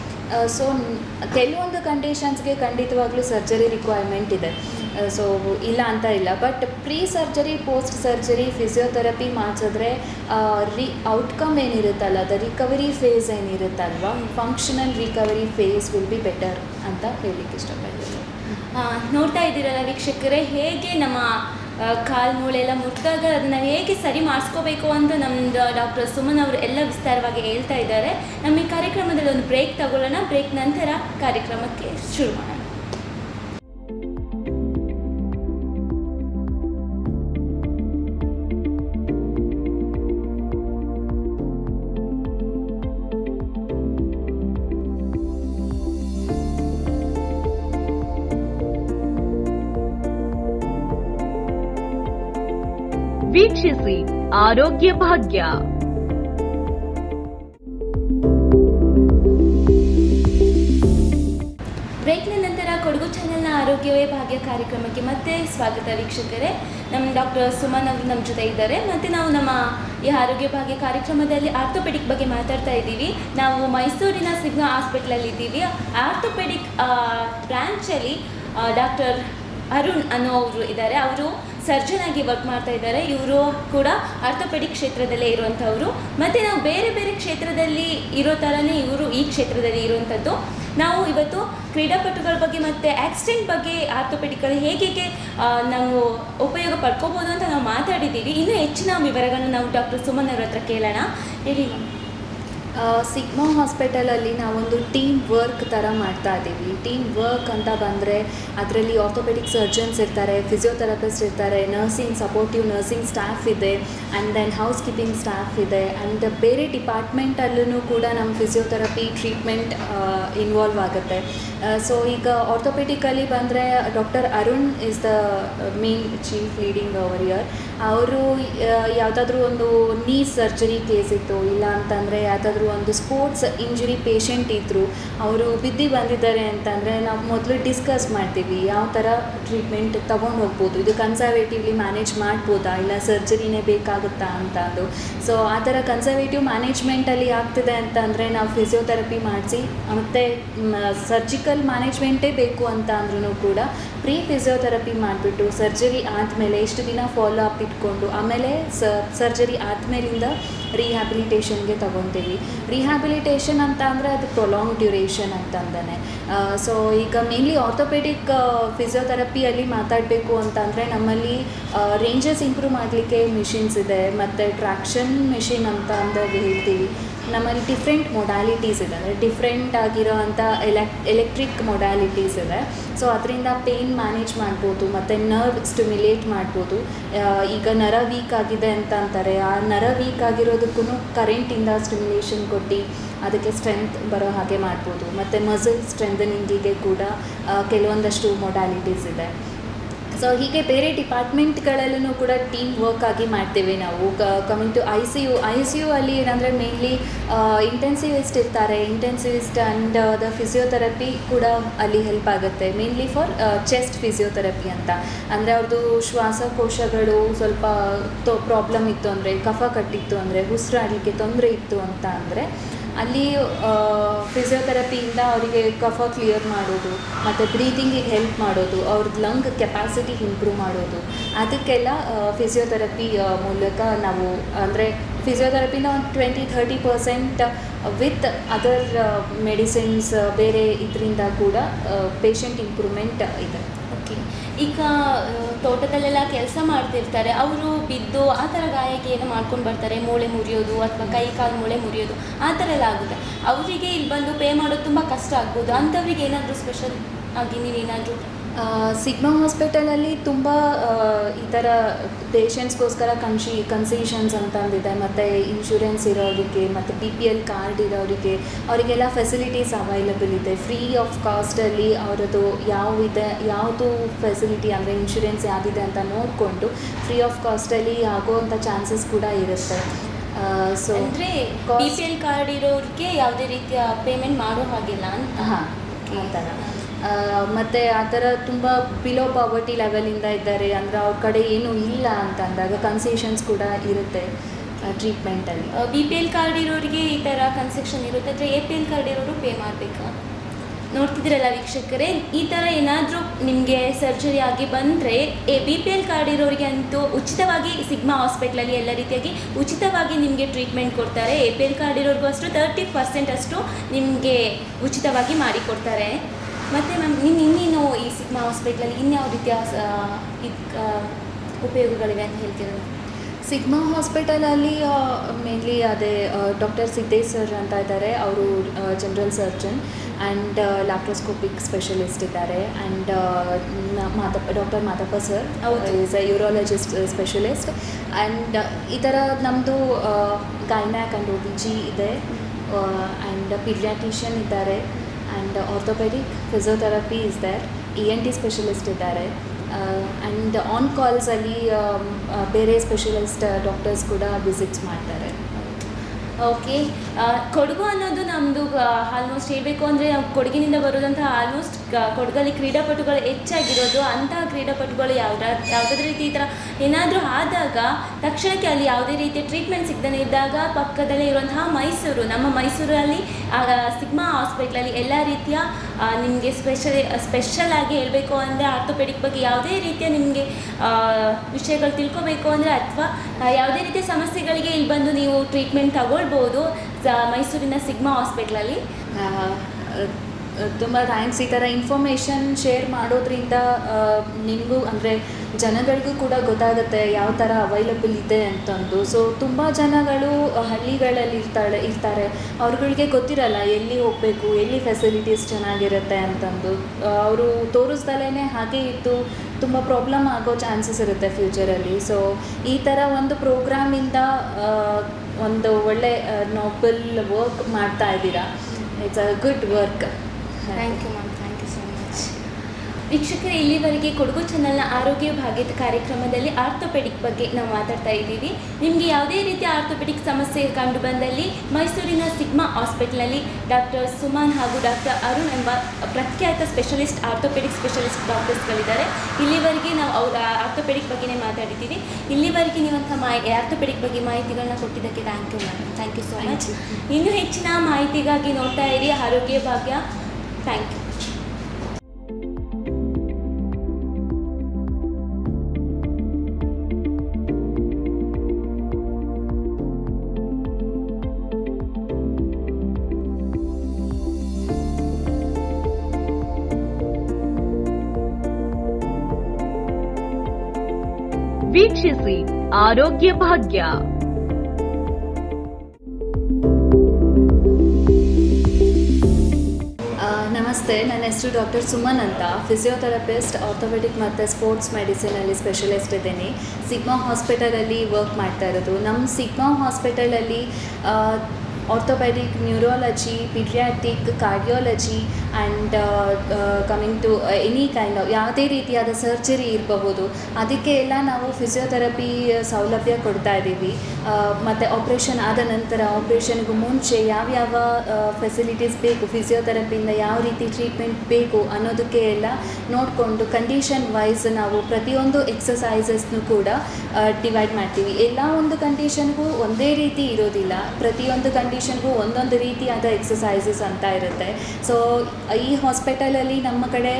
ಸೊ ಕೆಲವೊಂದು ಕಂಡೀಷನ್ಸ್ಗೆ ಖಂಡಿತವಾಗ್ಲೂ ಸರ್ಜರಿ ರಿಕ್ವೈರ್ಮೆಂಟ್ ಇದೆ ಸೊ ಇಲ್ಲ ಅಂತ ಇಲ್ಲ but pre surgery post surgery physiotherapy ಮಾಡಿಸಿದ್ರೆ ರಿ ಔಟ್ಕಮ್ ಏನಿರುತ್ತಲ್ಲ ದ ರಿಕವರಿ ಫೇಸ್ ಏನಿರುತ್ತಲ್ವ functional recovery phase will be better ಅಂತ ಹೇಳಲಿಕ್ಕೆ ಇಷ್ಟಪಡ್ತೀನಿ ಆ, ನೋಡ್ತಾ ಇದ್ದೀರಲ್ಲ ವೀಕ್ಷಕರೇ ಹೇಗೆ ನಮ್ಮ ಆ, ಕಾಲ್ ಮೂಳೆ ಎಲ್ಲ ಮುರಿದಾಗ ಅದನ್ನ ಹೇಗೆ ಸರಿ ಮಾಡಿಸ್ಕೋಬೇಕು ಅಂತ ನಮ್ಮದು ಡಾಕ್ಟರ್ ಸುಮನ್ ಅವರು ಎಲ್ಲ ವಿಸ್ತಾರವಾಗಿ ಹೇಳ್ತಾ ಇದ್ದಾರೆ ನಮ್ಮ ಈ ಕಾರ್ಯಕ್ರಮದಲ್ಲಿ ಒಂದು ಬ್ರೇಕ್ ತಗೊಳ್ಳೋಣ ಬ್ರೇಕ್ ನಂತರ ಕಾರ್ಯಕ್ರಮಕ್ಕೆ ಶುರು ಮಾಡೋಣ ವೀಕ್ಷಿಸಿ ಆರೋಗ್ಯ ಭಾಗ್ಯ ಬ್ರೇಕ್ನ ನಂತರ ಕೊಡಗು ಚಾನೆಲ್ನ ಆರೋಗ್ಯವೇ ಭಾಗ್ಯ ಕಾರ್ಯಕ್ರಮಕ್ಕೆ ಮತ್ತೆ ಸ್ವಾಗತ ವೀಕ್ಷಕರೇ ನಮ್ಮ ಡಾಕ್ಟರ್ ಸುಮನ್ ಅವರು ನಮ್ಮ ಜೊತೆ ಇದ್ದಾರೆ ಮತ್ತು ನಾವು ನಮ್ಮ ಈ ಆರೋಗ್ಯ ಭಾಗ್ಯ ಕಾರ್ಯಕ್ರಮದಲ್ಲಿ ಆರ್ಥೋಪೆಡಿಕ್ ಬಗ್ಗೆ ಮಾತಾಡ್ತಾ ಇದ್ದೀವಿ ನಾವು ಮೈಸೂರಿನ ಸಿಗ್ಮಾ ಹಾಸ್ಪಿಟ್ಲಲ್ಲಿ ಇದ್ದೀವಿ ಆರ್ಥೋಪೆಡಿಕ್ ಬ್ರಾಂಚಲ್ಲಿ ಡಾಕ್ಟರ್ ಅರುಣ್ ಅನ್ನೋ ಅವರು ಇದ್ದಾರೆ ಅವರು ಸರ್ಜನ್ ಆಗಿ ವರ್ಕ್ ಮಾಡ್ತಾ ಇದ್ದಾರೆ ಇವರು ಕೂಡ ಆರ್ಥೋಪೆಡಿಕ್ ಕ್ಷೇತ್ರದಲ್ಲೇ ಇರುವಂಥವ್ರು ಮತ್ತು ನಾವು ಬೇರೆ ಬೇರೆ ಕ್ಷೇತ್ರದಲ್ಲಿ ಇರೋ ಥರನೇ ಇವರು ಈ ಕ್ಷೇತ್ರದಲ್ಲಿ ಇರುವಂಥದ್ದು ನಾವು ಇವತ್ತು ಕ್ರೀಡಾಪಟುಗಳ ಬಗ್ಗೆ ಮತ್ತು ಆಕ್ಸಿಡೆಂಟ್ ಬಗ್ಗೆ ಆರ್ಥೋಪೆಡಿಕಲ್ಲಿ ಹೇಗೆ ಹೇಗೆ ಆ, ನಾವು ಉಪಯೋಗ ಪಡ್ಕೋಬೋದು ಅಂತ ನಾವು ಮಾತಾಡಿದ್ದೀವಿ ಇನ್ನೂ ಹೆಚ್ಚಿನ ವಿವರಗಳನ್ನು ನಾವು ಡಾಕ್ಟರ್ ಸುಮನ್ ಅವ್ರ ಹತ್ರ ಕೇಳೋಣ ಹೇಳಿ ಮ್ಯಾಮ್ ಸಿಗ್ಮಾ ಹಾಸ್ಪಿಟಲಲ್ಲಿ ನಾವೊಂದು ಟೀಮ್ ವರ್ಕ್ ಥರ ಮಾಡ್ತಾ ಇದ್ದೀವಿ ಟೀಮ್ ವರ್ಕ್ ಅಂತ ಬಂದರೆ ಅದರಲ್ಲಿ ಆರ್ಥೋಪೆಡಿಕ್ ಸರ್ಜನ್ಸ್ ಇರ್ತಾರೆ ಫಿಸಿಯೋಥೆರಪಿಸ್ಟ್ ಇರ್ತಾರೆ ನರ್ಸಿಂಗ್ ಸಪೋರ್ಟಿವ್ ನರ್ಸಿಂಗ್ ಸ್ಟಾಫ್ ಇದೆ and then housekeeping staff ಇದೆ ಆ್ಯಂಡ್ ಬೇರೆ ಡಿಪಾರ್ಟ್ಮೆಂಟಲ್ಲೂ ಕೂಡ ನಮ್ಮ ಫಿಸಿಯೋಥೆರಪಿ ಟ್ರೀಟ್ಮೆಂಟ್ ಇನ್ವಾಲ್ವ್ ಆಗುತ್ತೆ ಸೊ ಈಗ ಆರ್ಥೋಪೆಡಿಕಲ್ಲಿ ಬಂದರೆ doctor Arun is the main chief leading over year ಅವರು ಯಾವುದಾದ್ರೂ ಒಂದು ನೀ ಸರ್ಜರಿ ಕೇಸ್ ಇತ್ತು ಇಲ್ಲ ಅಂತಂದರೆ ಯಾವುದಾದ್ರೂ ಒಂದು ಸ್ಪೋರ್ಟ್ಸ್ ಇಂಜುರಿ ಪೇಷಂಟ್ ಇದ್ದರು ಅವರು ಬಿದ್ದು ಬಂದಿದ್ದಾರೆ ಅಂತಂದರೆ ನಾವು ಮೊದಲು ಡಿಸ್ಕಸ್ ಮಾಡ್ತೀವಿ ಯಾವ ಥರ ಟ್ರೀಟ್ಮೆಂಟ್ ತೊಗೊಂಡು ಹೋಗ್ಬೋದು ಇದು ಕನ್ಸರ್ವೇಟಿವ್ಲಿ ಮ್ಯಾನೇಜ್ ಮಾಡ್ಬೋದಾ ಇಲ್ಲ ಸರ್ಜರಿನೇ ಬೇಕಾಗುತ್ತಾ ಅಂತ ಅದು ಸೊ ಆ ಥರ ಕನ್ಸರ್ವೇಟಿವ್ ಮ್ಯಾನೇಜ್ಮೆಂಟಲ್ಲಿ ಆಗ್ತಿದೆ ಅಂತಂದರೆ ನಾವು ಫಿಸಿಯೋಥೆರಪಿ ಮಾಡಿಸಿ ಮತ್ತು ಸರ್ಜಿಕಲ್ ಮ್ಯಾನೇಜ್ಮೆಂಟೇ ಬೇಕು ಅಂತ ಅಂದ್ರೂ ಕೂಡ ಪ್ರೀ ಫಿಸಿಯೋಥೆರಪಿ ಮಾಡಿಬಿಟ್ಟು ಸರ್ಜರಿ ಆದಮೇಲೆ ಇಷ್ಟು ದಿನ ಫಾಲೋ ಅಪ್ ಇಟ್ಕೊಂಡು ಆಮೇಲೆ ಸರ್ಜರಿ ಆದಮೇಲಿಂದ ರಿಹ್ಯಾಬಿಲಿಟೇಷನ್ಗೆ ತಗೊತೀವಿ ರಿಹ್ಯಾಬಿಲಿಟೇಷನ್ ಅಂತ ಅಂದರೆ ಅದು ಪ್ರೊಲಾಂಗ್ ಡ್ಯೂರೇಷನ್ ಅಂತಂದಾನೆ ಸೊ ಈಗ ಮೇನ್ಲಿ ಆರ್ಥೋಪೆಡಿಕ್ ಫಿಸಿಯೋಥೆರಪಿಯಲ್ಲಿ ಮಾತಾಡಬೇಕು ಅಂತಂದರೆ ನಮ್ಮಲ್ಲಿ ರೇಂಜಸ್ ಇಂಪ್ರೂವ್ ಮಾಡಲಿಕ್ಕೆ ಮಿಷಿನ್ಸ್ ಇದೆ ಮತ್ತು ಟ್ರ್ಯಾಕ್ಷನ್ ಮಿಷಿನ್ ಅಂತ ಅಂದಾಗ ಹೇಳ್ತೀವಿ ನಮ್ಮಲ್ಲಿ ಡಿಫ್ರೆಂಟ್ ಮೊಡಾಲಿಟೀಸ್ ಇದೆ ಅಂದರೆ ಡಿಫ್ರೆಂಟ್ ಆಗಿರೋ ಅಂಥ ಎಲೆಕ್ ಎಲೆಕ್ಟ್ರಿಕ್ ಮೊಡಾಲಿಟೀಸ್ ಇದೆ ಸೊ ಅದರಿಂದ ಪೇಯ್ನ್ ಮ್ಯಾನೇಜ್ ಮಾಡ್ಬೋದು ಮತ್ತು ನರ್ವ್ ಸ್ಟಿಮ್ಯುಲೇಟ್ ಮಾಡ್ಬೋದು ಆ, ಈಗ ನರ ವೀಕ್ ಆಗಿದೆ ಅಂತ ಅಂತಾರೆ ಆ ನರ ವೀಕ್ ಆಗಿರೋದಕ್ಕೂ ಕರೆಂಟಿಂದ ಸ್ಟಿಮ್ಯುಲೇಷನ್ ಕೊಟ್ಟು ಅದಕ್ಕೆ ಸ್ಟ್ರೆಂತ್ ಬರೋ ಹಾಗೆ ಮಾಡ್ಬೋದು ಮತ್ತು ಮಸಲ್ ಸ್ಟ್ರೆಂಥನಿಂಗಿಗೆ ಕೂಡ ಆ, ಕೆಲವೊಂದಷ್ಟು ಮೊಡಾಲಿಟೀಸ್ ಇದೆ ಸೊ ಹೀಗೆ ಬೇರೆ ಡಿಪಾರ್ಟ್ಮೆಂಟ್ಗಳಲ್ಲೂ ಕೂಡ ಟೀಮ್ ವರ್ಕ್ ಆಗಿ ಮಾಡ್ತೇವೆ ನಾವು coming to I C U I C U ಅಲ್ಲಿ ಏನಂದರೆ ಮೇನ್ಲಿ ಇಂಟೆನ್ಸಿವಿಸ್ಟ್ ಇರ್ತಾರೆ ಇಂಟೆನ್ಸಿವಿಸ್ಟ್ ಆ್ಯಂಡ್ ದ ಫಿಸಿಯೋಥೆರಪಿ ಕೂಡ ಅಲ್ಲಿ ಹೆಲ್ಪ್ ಆಗುತ್ತೆ ಮೇನ್ಲಿ ಫಾರ್ ಚೆಸ್ಟ್ ಫಿಸಿಯೋಥೆರಪಿ ಅಂತ ಅಂದರೆ ಅವ್ರದ್ದು ಶ್ವಾಸಕೋಶಗಳು ಸ್ವಲ್ಪ ತೊ ಪ್ರಾಬ್ಲಮ್ ಇತ್ತು ಅಂದರೆ ಕಫ ಕಟ್ಟಿತ್ತು ಅಂದರೆ ಉಸಿರಾಡಲಿಕ್ಕೆ ತೊಂದರೆ ಇತ್ತು ಅಂತ ಅಂದರೆ ಅಲ್ಲಿ ಫಿಸಿಯೋಥೆರಪಿಯಿಂದ ಅವರಿಗೆ ಕಫ ಕ್ಲಿಯರ್ ಮಾಡೋದು ಮತ್ತು ಬ್ರೀತಿಂಗಿಗೆ ಹೆಲ್ಪ್ ಮಾಡೋದು ಅವ್ರದ್ದು ಲಂಗ್ ಕೆಪಾಸಿಟಿ ಇಂಪ್ರೂವ್ ಮಾಡೋದು ಅದಕ್ಕೆಲ್ಲ ಫಿಸಿಯೋಥೆರಪಿ ಮೂಲಕ ನಾವು ಅಂದರೆ ಫಿಸಿಯೋಥೆರಪಿನ ಒಂದು twenty thirty percent with other medicines ಬೇರೆ ಇದರಿಂದ ಕೂಡ ಪೇಷಂಟ್ ಇಂಪ್ರೂವ್ಮೆಂಟ್ ಇದೆ ಓಕೆ ಈಗ ಆ, ತೋಟದಲ್ಲೆಲ್ಲ ಕೆಲಸ ಮಾಡ್ತಿರ್ತಾರೆ ಅವರು ಬಿದ್ದು ಆ ಥರ ಗಾಯಕ್ಕೆ ಏನೋ ಮಾಡ್ಕೊಂಡು ಬರ್ತಾರೆ ಮೂಳೆ ಮುರಿಯೋದು ಅಥವಾ ಕೈ ಕಾಲು ಮೂಳೆ ಮುರಿಯೋದು ಆ ಥರ ಎಲ್ಲ ಆಗುತ್ತೆ ಅವರಿಗೆ ಇಲ್ಲಿ ಬಂದು ಪೇ ಮಾಡೋದು ತುಂಬ ಕಷ್ಟ ಆಗ್ಬೋದು ಅಂಥವ್ರಿಗೆ ಏನಾದರೂ ಸ್ಪೆಷಲ್ ಆಗಿ ನೀವೇನಾದರೂ ಸಿಗ್ಮಾ ಹಾಸ್ಪಿಟಲಲ್ಲಿ ತುಂಬ ಈ ಥರ ಪೇಷಂಟ್ಸ್ಗೋಸ್ಕರ ಕನ್ಶಿ ಕನ್ಸೇಷನ್ಸ್ ಅಂತಂದಿದೆ ಮತ್ತು ಇನ್ಶೂರೆನ್ಸ್ ಇರೋರಿಗೆ ಮತ್ತು ಬಿ ಪಿ ಎಲ್ ಕಾರ್ಡ್ ಇರೋರಿಗೆ ಅವರಿಗೆಲ್ಲ ಫೆಸಿಲಿಟೀಸ್ ಅವೈಲಬಲ್ ಇದೆ ಫ್ರೀ ಆಫ್ ಕಾಸ್ಟಲ್ಲಿ ಅವರದ್ದು ಯಾವ ಇದೆ ಯಾವುದು ಫೆಸಿಲಿಟಿ ಅಂದರೆ ಇನ್ಶೂರೆನ್ಸ್ ಯಾವುದಿದೆ ಅಂತ ನೋಡಿಕೊಂಡು ಫ್ರೀ ಆಫ್ ಕಾಸ್ಟಲ್ಲಿ ಆಗೋವಂಥ ಚಾನ್ಸಸ್ ಕೂಡ ಇರುತ್ತೆ ಸೊ ಅಂದರೆ ಬಿ ಪಿ ಎಲ್ ಕಾರ್ಡ್ ಇರೋರಿಗೆ ಯಾವುದೇ ರೀತಿಯ ಪೇಮೆಂಟ್ ಮಾಡೋ ಹಾಗಿಲ್ಲ ಅಂತ ಹಾಂ ಆ ಥರ ಮತ್ತು ಆ ಥರ ತುಂಬ ಬಿಲೋ ಪಾವರ್ಟಿ ಲೆವೆಲಿಂದ ಇದ್ದಾರೆ ಅಂದರೆ ಅವ್ರ ಕಡೆ ಏನೂ ಇಲ್ಲ ಅಂತ ಅಂದಾಗ ಕನ್ಸೇಷನ್ಸ್ ಕೂಡ ಇರುತ್ತೆ ಟ್ರೀಟ್ಮೆಂಟಲ್ಲಿ ಬಿ ಪಿ ಎಲ್ ಕಾರ್ಡ್ ಇರೋರಿಗೆ ಈ ಥರ ಕನ್ಸೆಕ್ಷನ್ ಇರುತ್ತೆ ಆದರೆ ಎ ಪಿ ಎಲ್ ಕಾರ್ಡ್ ಇರೋರು ಪೇ ಮಾಡಬೇಕಾ ನೋಡ್ತಿದ್ದೀರಲ್ಲ ವೀಕ್ಷಕರೇ ಈ ಥರ ಏನಾದರೂ ನಿಮಗೆ ಸರ್ಜರಿ ಆಗಿ ಬಂದರೆ A B P L card ಇರೋರಿಗೆ ಅಂತೂ ಉಚಿತವಾಗಿ ಸಿಗ್ಮಾ ಹಾಸ್ಪಿಟ್ಲಲ್ಲಿ ಎಲ್ಲ ರೀತಿಯಾಗಿ ಉಚಿತವಾಗಿ ನಿಮಗೆ ಟ್ರೀಟ್ಮೆಂಟ್ ಕೊಡ್ತಾರೆ ಎ ಪಿ ಎಲ್ ಕಾರ್ಡ್ ಇರೋರಿಗೂ ಅಷ್ಟು ತರ್ಟಿ ಪರ್ಸೆಂಟ್ ಅಷ್ಟು ನಿಮಗೆ ಉಚಿತವಾಗಿ ಮಾಡಿಕೊಡ್ತಾರೆ ಮತ್ತು ಮ್ಯಾಮ್ ನಿಮ್ಮ ಇನ್ನೇನು ಈ ಸಿಗ್ಮಾ ಹಾಸ್ಪಿಟ್ಲಲ್ಲಿ ಇನ್ಯಾವ ರೀತಿಯ ಸ- ಇದ್ ಆ, ಉಪಯೋಗಗಳಿವೆ ಅಂತ ಹೇಳ್ತೀರಾ ಸಿಗ್ಮಾ ಹಾಸ್ಪಿಟಲಲ್ಲಿ ಮೇನ್ಲಿ ಅದೇ ಡಾಕ್ಟರ್ ಸಿದ್ದೇಶ್ ಸರ್ ಅಂತ ಇದ್ದಾರೆ ಅವರು general surgeon and laparoscopic specialist ಇದ್ದಾರೆ and Mathappa doctor Mathappa sir ಹೌದು. Is a urologist specialist and ಈ ಥರ ನಮ್ಮದು gynaec and O B G ಇದೆ ಆ್ಯಂಡ್ ಪಿಡಿಯಾಟಿಷಿಯನ್ ಇದ್ದಾರೆ and orthopedic physiotherapy is there E N T specialist ಇದ್ದಾರೆ ಆ್ಯಂಡ್ ಆನ್ ಕಾಲ್ಸಲ್ಲಿ ಬೇರೆ ಸ್ಪೆಷಲಿಸ್ಟ್ ಡಾಕ್ಟರ್ಸ್ ಕೂಡ ವಿಸಿಟ್ಸ್ ಮಾಡ್ತಾರೆ ಓಕೆ ಕೊಡಗು ಅನ್ನೋದು ನಮ್ಮದು ಆಲ್ಮೋಸ್ಟ್ ಹೇಳಬೇಕು ಅಂದರೆ ಕೊಡಗಿನಿಂದ ಬರೋದಂತಹ ಆಲ್ಮೋಸ್ಟ್ ಕೊಡಗಲ್ಲಿ ಕ್ರೀಡಾಪಟುಗಳು ಹೆಚ್ಚಾಗಿರೋದು ಅಂತಹ ಕ್ರೀಡಾಪಟುಗಳು ಯಾವ್ದ ಯಾವುದಾದ್ರೂ ರೀತಿ ಈ ಥರ ಏನಾದರೂ ಆದಾಗ ತಕ್ಷಣಕ್ಕೆ ಅಲ್ಲಿ ಯಾವುದೇ ರೀತಿಯ ಟ್ರೀಟ್ಮೆಂಟ್ ಸಿಗದೇ ಇದ್ದಾಗ ಪಕ್ಕದಲ್ಲೇ ಇರುವಂತಹ ಮೈಸೂರು ನಮ್ಮ ಮೈಸೂರಲ್ಲಿ ಸಿಗ್ಮಾ ಹಾಸ್ಪಿಟ್ಲಲ್ಲಿ ಎಲ್ಲ ರೀತಿಯ ನಿಮಗೆ ಸ್ಪೆಷಲ್ ಸ್ಪೆಷಲ್ ಆಗಿ ಹೇಳಬೇಕು ಅಂದರೆ ಆರ್ಥೋಪೆಡಿಕ್ ಬಗ್ಗೆ ಯಾವುದೇ ರೀತಿಯ ನಿಮಗೆ ವಿಷಯಗಳು ತಿಳ್ಕೊಬೇಕು ಅಂದರೆ ಅಥವಾ ಯಾವುದೇ ರೀತಿಯ ಸಮಸ್ಯೆಗಳಿಗೆ ಇಲ್ಲಿ ಬಂದು ನೀವು ಟ್ರೀಟ್ಮೆಂಟ್ ತಗೊಳ್ಬೋದು ಸ- ಮೈಸೂರಿನ ಸಿಗ್ಮಾ ಹಾಸ್ಪಿಟ್ಲಲ್ಲಿ ತುಂಬ ಥ್ಯಾಂಕ್ಸ್ ಈ ಥರ ಇನ್ಫಾರ್ಮೇಷನ್ ಶೇರ್ ಮಾಡೋದ್ರಿಂದ ನಿಮಗೂ ಅಂದರೆ ಜನಗಳಿಗೂ ಕೂಡ ಗೊತ್ತಾಗುತ್ತೆ ಯಾವ ಥರ ಅವೈಲಬಲ್ ಇದೆ ಅಂತಂದು ಸೊ ತುಂಬ ಜನಗಳು ಹಳ್ಳಿಗಳಲ್ಲಿ ಇರ್ತಾಳೆ ಇರ್ತಾರೆ ಅವ್ರುಗಳಿಗೆ ಗೊತ್ತಿರಲ್ಲ ಎಲ್ಲಿ ಹೋಗಬೇಕು ಎಲ್ಲಿ ಫೆಸಿಲಿಟೀಸ್ ಚೆನ್ನಾಗಿರುತ್ತೆ ಅಂತಂದು ಅವರು ತೋರಿಸ್ದಲೇ ಹಾಗೆ ಇದ್ದು ತುಂಬ ಪ್ರಾಬ್ಲಮ್ ಆಗೋ ಚಾನ್ಸಸ್ ಇರುತ್ತೆ ಫ್ಯೂಚರಲ್ಲಿ ಸೊ ಈ ಥರ ಒಂದು ಪ್ರೋಗ್ರಾಮಿಂದ ಒಂದು ಒಳ್ಳೆ ನೋಬಲ್ ವರ್ಕ್ ಮಾಡ್ತಾ ಇದ್ದೀರಾ it's a good work thank you ma'am thank you so much ವೀಕ್ಷಕರೇ ಇಲ್ಲಿವರೆಗೆ ಕೊಡಗು ಚಾನಲ್ನ ಆರೋಗ್ಯ ಭಾಗ್ಯದ ಕಾರ್ಯಕ್ರಮದಲ್ಲಿ ಆರ್ಥೋಪೆಡಿಕ್ ಬಗ್ಗೆ ನಾವು ಮಾತಾಡ್ತಾ ಇದ್ದೀವಿ ನಿಮಗೆ ಯಾವುದೇ ರೀತಿಯ ಆರ್ಥೋಪೆಡಿಕ್ ಸಮಸ್ಯೆ ಕಂಡು ಬಂದಲ್ಲಿ ಮೈಸೂರಿನ ಸಿಗ್ಮಾ ಹಾಸ್ಪಿಟಲ್ನಲ್ಲಿ ಡಾಕ್ಟರ್ ಸುಮಾನ್ ಹಾಗೂ ಡಾಕ್ಟರ್ ಅರುಣ್ ಎಂಬ ಪ್ರಖ್ಯಾತ ಸ್ಪೆಷಲಿಸ್ಟ್ ಆರ್ಥೋಪೆಡಿಕ್ ಸ್ಪೆಷಲಿಸ್ಟ್ ಡಾಕ್ಟರ್ಸ್ಗಳಿದ್ದಾರೆ ಇಲ್ಲಿವರೆಗೆ ನಾವು ಅವ್ರ ಆರ್ಥೋಪೆಡಿಕ್ ಬಗ್ಗೆನೇ ಮಾತಾಡಿದ್ದೀವಿ ಇಲ್ಲಿವರೆಗೆ ನೀವಂಥ ಮಾಹಿ ಆರ್ಥೋಪೆಡಿಕ್ ಬಗ್ಗೆ ಮಾಹಿತಿಗಳನ್ನ ಕೊಟ್ಟಿದ್ದಕ್ಕೆ thank you ma'am thank you so Thank much you. ಇನ್ನೂ ಹೆಚ್ಚಿನ ಮಾಹಿತಿಗಾಗಿ ನೋಡ್ತಾ ಇರಿ ಆರೋಗ್ಯ ಭಾಗ್ಯ ಥ್ಯಾಂಕ್ ಯು ವೀಕ್ಷಿಸಿ ಆರೋಗ್ಯ ಭಾಗ್ಯ ಆ, ನಮಸ್ತೆ ನನ್ನ ಹೆಸರು ಡಾಕ್ಟರ್ ಸುಮನ್ ಅಂತ ಫಿಸಿಯೋಥೆರಪಿಸ್ಟ್ ಆರ್ಥೋಪೆಡಿಕ್ ಮತ್ತು ಸ್ಪೋರ್ಟ್ಸ್ ಮೆಡಿಸಿನಲ್ಲಿ ಸ್ಪೆಷಲಿಸ್ಟ್ ಇದ್ದೀನಿ ಸಿಗ್ಮಾ ಹಾಸ್ಪಿಟಲಲ್ಲಿ ವರ್ಕ್ ಮಾಡ್ತಾ ಇರೋದು ನಮ್ಮ ಸಿಗ್ಮಾ ಹಾಸ್ಪಿಟಲಲ್ಲಿ orthopedic neurology pediatric cardiology and coming to any kind of ಯಾವುದೇ ರೀತಿಯಾದ ಸರ್ಜರಿ ಇರಬಹುದು ಅದಕ್ಕೆ ಎಲ್ಲ ನಾವು ಫಿಸಿಯೋಥೆರಪಿ ಸೌಲಭ್ಯ ಕೊಡ್ತಾ ಇದ್ದೀವಿ ಮತ್ತು ಆಪ್ರೇಷನ್ ಆದ ನಂತರ ಆಪ್ರೇಷನ್ಗೂ ಮುಂಚೆ ಯಾವ್ಯಾವ ಫೆಸಿಲಿಟೀಸ್ ಬೇಕು ಫಿಸಿಯೋಥೆರಪಿಯಿಂದ ಯಾವ ರೀತಿ ಟ್ರೀಟ್ಮೆಂಟ್ ಬೇಕು ಅನ್ನೋದಕ್ಕೆ ಎಲ್ಲ ನೋಡಿಕೊಂಡು ಕಂಡೀಷನ್ ವೈಸ್ ನಾವು ಪ್ರತಿಯೊಂದು ಎಕ್ಸಸೈಸಸ್ನು ಕೂಡ ಡಿವೈಡ್ ಮಾಡ್ತೀವಿ ಎಲ್ಲ ಒಂದು ಕಂಡೀಷನ್ಗೂ ಒಂದೇ ರೀತಿ ಇರೋದಿಲ್ಲ ಪ್ರತಿಯೊಂದು ಕಂಡೀಷನ್ಗೂ ಒಂದೊಂದು ರೀತಿಯಾದ ಎಕ್ಸಸೈಸಸ್ ಅಂತ ಇರುತ್ತೆ ಸೊ ಈ ಹಾಸ್ಪಿಟಲಲ್ಲಿ ನಮ್ಮ ಕಡೆ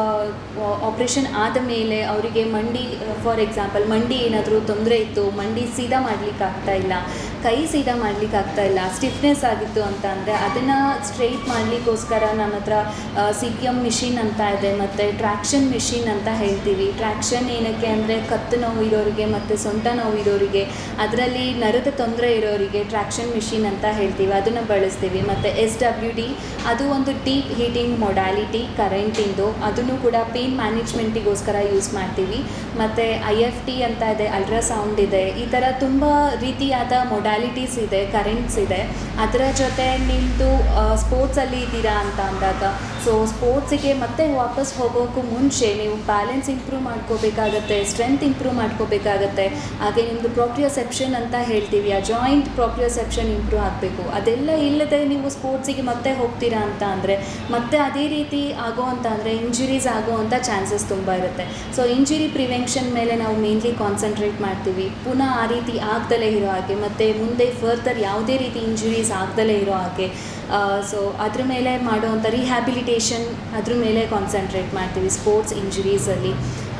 ಆಪ್ರೇಷನ್ ಆದ ಮೇಲೆ ಅವರಿಗೆ ಮಂಡಿ ಫಾರ್ ಎಕ್ಸಾಂಪಲ್ ಮಂಡಿ ಏನಾದರೂ ತೊಂದರೆ ಇತ್ತು ಮಂಡಿ ಸೀದಾ ಮಾಡ್ಲಿಕ್ಕೆ ಆಗ್ತಾ ಇಲ್ಲ ಕೈ ಸೀದಾ ಮಾಡ್ಲಿಕ್ಕೆ ಆಗ್ತಾ ಇಲ್ಲ ಸ್ಟಿಫ್ನೆಸ್ ಆಗಿತ್ತು ಅಂತ ಅಂದರೆ ಅದನ್ನು ಸ್ಟ್ರೈಟ್ ಮಾಡಲಿಕ್ಕೋಸ್ಕರ ನಮ್ಮ ಹತ್ರ ಸಿಗಿಯಮ್ ಮಿಷಿನ್ ಅಂತ ಇದೆ ಮತ್ತು ಟ್ರ್ಯಾಕ್ಷನ್ ಮಿಷಿನ್ ಅಂತ ಹೇಳ್ತೀವಿ ಟ್ರ್ಯಾಕ್ಷನ್ ಏನಕ್ಕೆ ಅಂದರೆ ಕತ್ತು ನೋವು ಇರೋರಿಗೆ ಮತ್ತು ಸೊಂಟ ನೋವು ಇರೋರಿಗೆ ಅದರಲ್ಲಿ ನರದ ತೊಂದರೆ ಇರೋರಿಗೆ ಟ್ರ್ಯಾಕ್ಷನ್ ಮಿಷಿನ್ ಅಂತ ಹೇಳ್ತೀವಿ ಅದನ್ನು ಬಳಸ್ತೀವಿ ಮತ್ತು ಎಸ್ ಡಬ್ಲ್ಯೂ ಡಿ ಅದು ಒಂದು ಡೀಪ್ ಹೀಟಿಂಗ್ ಮೊಡಾಲಿಟಿ ಕರೆಂಟಿಂದು ಅದನ್ನು ಕೂಡ ಪೇನ್ ಮ್ಯಾನೇಜ್ಮೆಂಟಿಗೋಸ್ಕರ ಯೂಸ್ ಮಾಡ್ತೀವಿ ಮತ್ತು ಐ ಎಫ್ ಟಿ ಅಂತ ಇದೆ ಅಲ್ಟ್ರಾಸೌಂಡ್ ಇದೆ ಈ ಥರ ತುಂಬ ರೀತಿಯಾದ ಮೊಡಾಲಿಟೀಸ್ ಇದೆ ಕರೆಂಟ್ಸ್ ಇದೆ ಅದರ ಜೊತೆ ನಿಮ್ಮದು ಸ್ಪೋರ್ಟ್ಸಲ್ಲಿ ಇದ್ದೀರಾ ಅಂತ ಅಂದಾಗ ಸೊ ಸ್ಪೋರ್ಟ್ಸಿಗೆ ಮತ್ತೆ ವಾಪಸ್ ಹೋಗೋಕ್ಕೂ ಮುಂಚೆ ನೀವು ಬ್ಯಾಲೆನ್ಸ್ ಇಂಪ್ರೂವ್ ಮಾಡ್ಕೋಬೇಕಾಗತ್ತೆ ಸ್ಟ್ರೆಂತ್ ಇಂಪ್ರೂವ್ ಮಾಡ್ಕೋಬೇಕಾಗತ್ತೆ ಹಾಗೆ ನಿಮ್ಮದು ಪ್ರೊಪ್ರಿಯೋಸೆಪ್ಷನ್ ಅಂತ ಹೇಳ್ತೀವಿ ಆ ಜಾಯಿಂಟ್ ಪ್ರೊಪ್ರಿಯೋಸೆಪ್ಷನ್ ಇಂಪ್ರೂವ್ ಆಗಬೇಕು ಅದೆಲ್ಲ ಇಲ್ಲದೆ ನೀವು ಸ್ಪೋರ್ಟ್ಸಿಗೆ ಮತ್ತೆ ಹೋಗ್ತೀರಾ ಅಂತ ಅಂದರೆ ಮತ್ತೆ ಅದೇ ರೀತಿ ಆಗೋ ಅಂತ ಅಂದರೆ ಇಂಜುರೀಸ್ ಆಗೋ ಅಂಥ ಚಾನ್ಸಸ್ ತುಂಬ ಇರುತ್ತೆ ಸೊ ಇಂಜುರಿ ಪ್ರಿವೆನ್ಷನ್ ಮೇಲೆ ನಾವು ಮೇನ್ಲಿ ಕಾನ್ಸಂಟ್ರೇಟ್ ಮಾಡ್ತೀವಿ ಪುನಃ ಆ ರೀತಿ ಆಗ್ದಲೇ ಇರೋ ಹಾಗೆ ಮತ್ತು ಮುಂದೆ ಫರ್ದರ್ ಯಾವುದೇ ರೀತಿ ಇಂಜುರೀಸ್ ಆಗ್ದಲೇ ಇರೋ ಹಾಗೆ ಸೊ ಅದ್ರ ಮೇಲೆ ಮಾಡುವಂಥ ರಿಹ್ಯಾಬಿಲಿಟೇಷನ್ ಅದ್ರ ಮೇಲೆ ಕಾನ್ಸಂಟ್ರೇಟ್ ಮಾಡ್ತೀವಿ ಸ್ಪೋರ್ಟ್ಸ್ ಇಂಜುರೀಸಲ್ಲಿ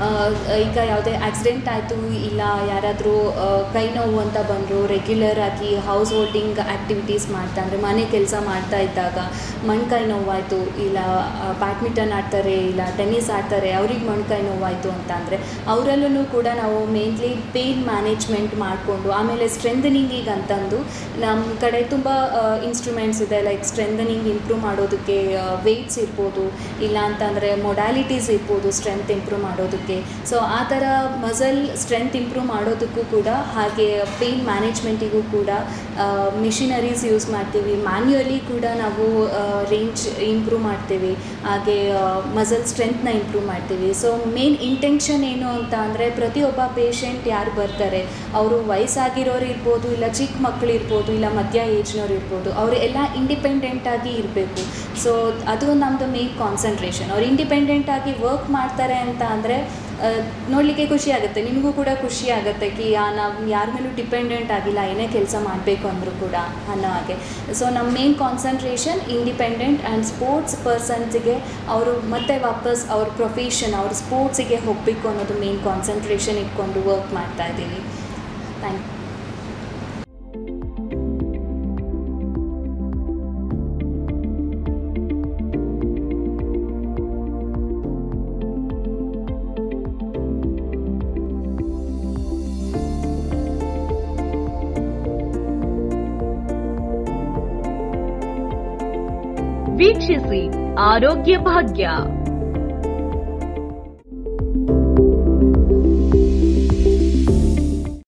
ಈಗ ಯಾವುದೇ ಆಕ್ಸಿಡೆಂಟ್ ಆಯಿತು ಇಲ್ಲ ಯಾರಾದರೂ ಕೈ ನೋವು ಅಂತ ಬಂದರು ರೆಗ್ಯುಲರ್ ಆಗಿ ಹೌಸ್ ಹೋಲ್ಡಿಂಗ್ ಆ್ಯಕ್ಟಿವಿಟೀಸ್ ಮಾಡ್ತಾ ಅಂದರೆ ಮನೆ ಕೆಲಸ ಮಾಡ್ತಾ ಇದ್ದಾಗ ಮಣ್ಕೈ ನೋವಾಯಿತು ಇಲ್ಲ ಬ್ಯಾಡ್ಮಿಂಟನ್ ಆಡ್ತಾರೆ ಇಲ್ಲ ಟೆನ್ನಿಸ್ ಆಡ್ತಾರೆ ಅವ್ರಿಗೆ ಮಣ್ಕೈ ನೋವಾಯಿತು ಅಂತ ಅಂದರೆ ಅವರಲ್ಲೂ ಕೂಡ ನಾವು ಮೇನ್ಲಿ ಪೇನ್ ಮ್ಯಾನೇಜ್ಮೆಂಟ್ ಮಾಡಿಕೊಂಡು ಆಮೇಲೆ ಸ್ಟ್ರೆಂಥನಿಂಗಿಗೆ ಅಂತಂದು ನಮ್ಮ ಕಡೆ ತುಂಬ ಇನ್ಸ್ಟ್ರೂಮೆಂಟ್ಸ್ ಇದೆ ಲೈಕ್ ಸ್ಟ್ರೆಂಥನಿಂಗ್ ಇಂಪ್ರೂವ್ ಮಾಡೋದಕ್ಕೆ ವೆಯ್ಟ್ಸ್ ಇರ್ಬೋದು ಇಲ್ಲ ಅಂತಂದರೆ ಮೊಡಾಲಿಟೀಸ್ ಇರ್ಬೋದು ಸ್ಟ್ರೆಂತ್ ಇಂಪ್ರೂವ್ ಮಾಡೋದಕ್ಕೆ ಮಾಡೋದಕ್ಕೆ ಸೊ ಆ ಥರ ಮಸಲ್ ಸ್ಟ್ರೆಂತ್ ಇಂಪ್ರೂವ್ ಮಾಡೋದಕ್ಕೂ ಕೂಡ ಹಾಗೆ ಪೇನ್ ಮ್ಯಾನೇಜ್ಮೆಂಟಿಗೂ ಕೂಡ ಮಿಷಿನರೀಸ್ ಯೂಸ್ ಮಾಡ್ತೀವಿ ಮ್ಯಾನ್ಯುಯಲಿ ಕೂಡ ನಾವು ರೇಂಜ್ ಇಂಪ್ರೂವ್ ಮಾಡ್ತೀವಿ ಹಾಗೆ ಮಸಲ್ ಸ್ಟ್ರೆಂತ್ನ ಇಂಪ್ರೂವ್ ಮಾಡ್ತೀವಿ ಸೊ ಮೇನ್ ಇಂಟೆನ್ಷನ್ ಏನು ಅಂತ ಅಂದರೆ ಪ್ರತಿಯೊಬ್ಬ ಪೇಷಂಟ್ ಯಾರು ಬರ್ತಾರೆ ಅವರು ವಯಸ್ಸಾಗಿರೋರು ಇರ್ಬೋದು ಇಲ್ಲ ಚಿಕ್ಕ ಮಕ್ಕಳು ಇರ್ಬೋದು ಇಲ್ಲ ಮಧ್ಯ ಏಜ್ನವ್ರು ಇರ್ಬೋದು ಅವರು ಎಲ್ಲ ಇಂಡಿಪೆಂಡೆಂಟಾಗಿ ಇರಬೇಕು ಸೊ ಅದು ನಮ್ಮದು ಮೇನ್ ಕಾನ್ಸಂಟ್ರೇಷನ್ ಅವ್ರು ಇಂಡಿಪೆಂಡೆಂಟಾಗಿ ವರ್ಕ್ ಮಾಡ್ತಾರೆ ಅಂತ ಅಂದರೆ ನೋಡಲಿಕ್ಕೆ ಖುಷಿ ಆಗುತ್ತೆ ನಿಮಗೂ ಕೂಡ ಖುಷಿ ಆಗುತ್ತೆ ಕಿ ನಾವು ಯಾರ ಮೇಲೂ ಡಿಪೆಂಡೆಂಟ್ ಆಗಿಲ್ಲ ಏನೇ ಕೆಲಸ ಮಾಡಬೇಕು ಅಂದರೂ ಕೂಡ ಅನ್ನೋ ಹಾಗೆ ಸೊ ನಮ್ಮ main concentration independent and sports ಪರ್ಸನ್ಸಿಗೆ ಅವರು ಮತ್ತೆ ವಾಪಸ್ ಅವ್ರ ಪ್ರೊಫೆಷನ್ ಅವ್ರ ಸ್ಪೋರ್ಟ್ಸಿಗೆ ಹೋಗಬೇಕು ಅನ್ನೋದು ಮೇನ್ ಕಾನ್ಸಂಟ್ರೇಷನ್ ಇಟ್ಕೊಂಡು ವರ್ಕ್ ಮಾಡ್ತಾ ಇದ್ದೀವಿ ಥ್ಯಾಂಕ್ ಯು ವೀಕ್ಷಿಸಿ ಆರೋಗ್ಯ ಭಾಗ್ಯ